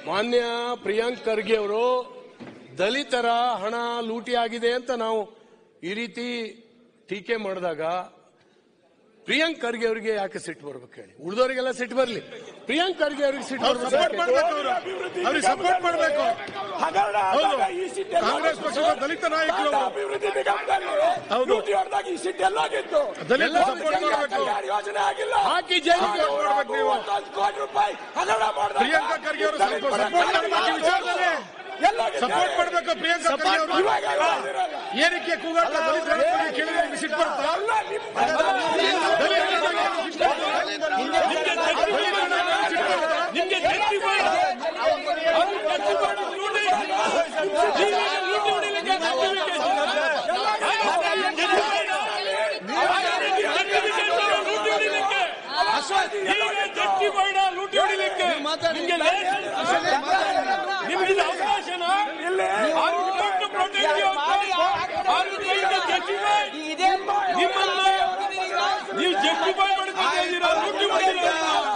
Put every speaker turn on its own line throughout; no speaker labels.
ಮಾನ್ಯ ಪ್ರಿಯಾಂಕ್ ಖರ್ಗೆ ಅವರು ದಲಿತರ ಹಣ ಲೂಟಿ ಆಗಿದೆ ಅಂತ ನಾವು ಈ ರೀತಿ ಟೀಕೆ ಮಾಡಿದಾಗ ಪ್ರಿಯಾಂಕ್ ಖರ್ಗೆ ಅವರಿಗೆ ಯಾಕೆ ಸಿಟ್ಟು ಬರ್ಬೇಕು ಹೇಳಿ ಉಳಿದವರಿಗೆಲ್ಲ ಸಿಟ್ಟು ಬರ್ಲಿ ಪ್ರಿಯಾಂಕ್ ಖರ್ಗೆ ಅವರಿಗೆ ಸಿಟ್ಟು
ಸಪೋರ್ಟ್
ಬರ್ಬೇಕು
ಮಾಡ್ಬೇಕು ಅವರು ಅವ್ರಿಗೆ ಸಪೋರ್ಟ್ ಮಾಡಬೇಕು
ಹಗರಣ
ಹೌದು.
ಆದಾಗ ಈ ಸಿಟ್ಟು ಎಲ್ಲ
ಕಾಂಗ್ರೆಸ್ ಪಕ್ಷದ ದಲಿತ ನಾಯಕರು
ಕನ್ನಡ ಅಭಿವೃದ್ಧಿ ನಿಗಮದಲ್ಲಿ
ಹೌದು.
ಡ್ಯೂಟಿ ಹೊಡೆದಾಗ ಈ ಸಿಟ್ಟು ಎಲ್ಲಾಗಿತ್ತು
ದಲಿತ
ಎಲ್ಲ
ಸಪೋರ್ಟ್ ಮಾಡಬೇಕು
ಕಲ್ಯಾಣ ಯೋಜನೆ ಆಗಿಲ್ಲ
ಹಾಕಿ ಜೈಲಿಗೆ
ನೂರ
ಮಾಡ್ಬೇಕು ನೀವು.
ಮೂವತ್ತೊಂದು ಕೋಟಿ ರೂಪಾಯಿ ಹಗರಣ ಮಾಡಿದಾಗ
ಪ್ರಿಯಾಂಕಾ ಖರ್ಗೆ ಅವರು ಸ್ವಲ್ಪ ಸಪೋರ್ಟ್ ಮಾಡಬೇಕು ಈ ವಿಚಾರದಲ್ಲಿ
ಎಲ್ಲಾಗಿದೆ?
ಸಪೋರ್ಟ್ ಮಾಡಬೇಕು ಪ್ರಿಯಾಂಕಾ ಖರ್ಗೆ ಅವರು
ಇವಾಗ ಇರೋದಿರಲ್ಲ.
ಏನಕ್ಕೆ ಕೂಗಾಟ ದಲಿತರ ಬಗ್ಗೆ ಕೇಳಿದ್ರೆ ನಿಮ್ಗೆ ಸಿಟ್ಟು ಬರುತ್ತಾ
ಎಲ್ಲ ನಿಮ್ಮ
ದಲಿತರ ಬಗ್ಗೆ ನಿಮ್ಗೆ ಸಿಟ್ಟು ಬರುತ್ತಾ? ದಲಿತರ ಬಗ್ಗೆ ನಿಮ್ಗೆ ಸಿಟ್ಟು ಬರುತ್ತಾ?
ನಿಮ್ಗೆ justify ಅದು justify ನೋಡಿ. ನೀವೀಗ ಲೂಟಿ ಹೊಡಿಲಿಕ್ಕೆ justification. ಹಾಗಾದ್ರೆ ಈ justified ಹಾಗಾದ್ರೆ ಈ justification ಲೂಟಿ ಹೊಡಿಲಿಕ್ಕೆ. ಈಗ justified ಲೂಟಿ ಹೊಡಿಲಿಕ್ಕೆ. ನಿಮ್ಗೆ license ನಿಮ್ಗೆ ಇದು ಅವಕಾಶನ Are you going to protect your cause? Are you going to justify? ನಿಮ್ಮನ್ನ ನೀವು ಜಸ್ಟಿಫೈ ಮಾಡ್ಕೊತಾ ಇದ್ದೀರಾ ಲೂಟಿ ಹೊಡಿದಿರಾ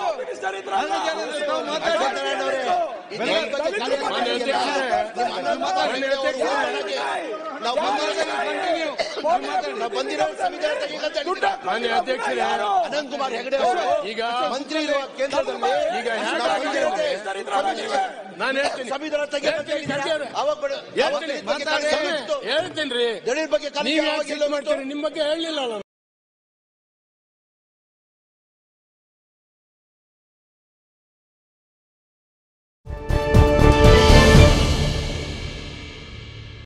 ಬಂದಿರೋ ಸಂವಿಧಾನ ತೆಗಿಕಂತ ಹೇಳಿದ್ರು.
ಮಾನ್ಯ ಅಧ್ಯಕ್ಷರೇ
ಅನಂತ್ ಕುಮಾರ್ ಹೆಗಡೆ ಅವರು
ಈಗ
ಮಂತ್ರಿ ಇರುವ ಕೇಂದ್ರದಲ್ಲಿ
ಈಗ ಹ್ಯಾಕ್
ನಾವು
ಆಗಿದೆ
ಬಂದಿರೋದೇ
ನಾನು ಹೇಳ್ತೀನಿ
ಸಂವಿಧಾನ ತೆಗಿಕಂತ ಹೇಳಿದ್ದಾರೆ. ಅವಾಗ ಬಡ- ಅವಾಗ
ಹೇಳ್ತೀನಿ
ದಲಿತ ಬಗ್ಗೆ ಕಾಳಜಿ ಇತ್ತು.
ಹೇಳ್ತೀನಿ ರೀ
ದಲಿತರ ಬಗ್ಗೆ ಕಾಳಜಿ
ನೀವ್ ಯಾಕೆ
ಯಾವಾಗಿಲ್ಲ
ಸಿಟ್ಟು ಮಾಡ್ತೀರಿ ನಿಮ್ಮ ಬಗ್ಗೆ ಹೇಳಲಿಲ್ಲ